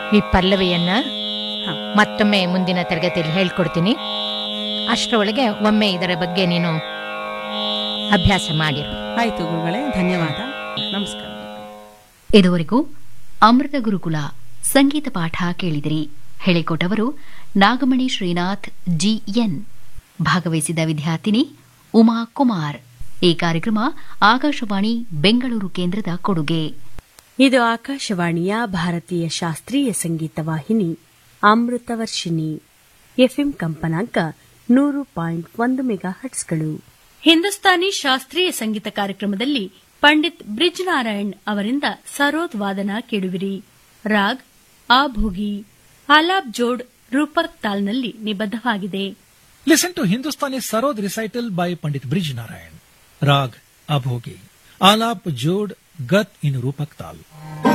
ಈ ಪಲ್ಲವಿಯನ್ನ ಹ. ಮತ್ತೊಮ್ಮೆ ಮುಂದಿನ ತರಗತಿಯಲ್ಲಿ ಹೇಳ್ಕೊಡ್ತೀನಿ ಅಷ್ಟರೊಳಗೆ ಒಮ್ಮೆ ಇದರ ಬಗ್ಗೆ ನೀನು ಅಭ್ಯಾಸ ಮಾಡಿರು ಆಯ್ತು ಗುರುಗಳೇ ಧನ್ಯವಾದ ನಮಸ್ಕಾರ ಇದುವರೆಗೂ ಅಮೃತ ಗುರುಕುಲ ಸಂಗೀತ ಪಾಠ ಕೇಳಿದಿರಿ ಹೇಳಿಕೊಟ್ಟವರು ನಾಗಮಣಿ ಶ್ರೀನಾಥ್ ಜಿಎನ್ ಭಾಗವಹಿಸಿದ ವಿದ್ಯಾರ್ಥಿನಿ ಉಮಾ ಕುಮಾರ್ ಈ ಕಾರ್ಯಕ್ರಮ ಆಕಾಶವಾಣಿ ಬೆಂಗಳೂರು ಕೇಂದ್ರದ ಕೊಡುಗೆ ಇದು ಆಕಾಶವಾಣಿಯ ಭಾರತೀಯ ಶಾಸ್ತ್ರೀಯ ಸಂಗೀತ ವಾಹಿನಿ ಅಮೃತವರ್ಷಿಣಿ ಎಫ್ಎಂ ಕಂಪನಾಂಕ ನೂರು ಪಾಯಿಂಟ್ ಒಂದು ಮೆಗಾ ಹಟ್ಸ್ಗಳು ಹಿಂದೂಸ್ತಾನಿ ಶಾಸ್ತ್ರೀಯ ಸಂಗೀತ ಕಾರ್ಯಕ್ರಮದಲ್ಲಿ ಪಂಡಿತ್ ಬ್ರಿಜ್ ನಾರಾಯಣ್ ಅವರಿಂದ ಸರೋದ್ ವಾದನ ಕೇಳುವಿರಿ raag ಆಭೋಗಿ ಆಲಾಬ್ ಜೋಡ್ ರೂಪಕ್ ತಾಲ್ನಲ್ಲಿ ನಿಬದ್ಧವಾಗಿದೆ Listen to Hindustani Sarod recital by Pandit Brij Narayan. Rag Abhogi. Alap Jod Gat in Rupak Tal.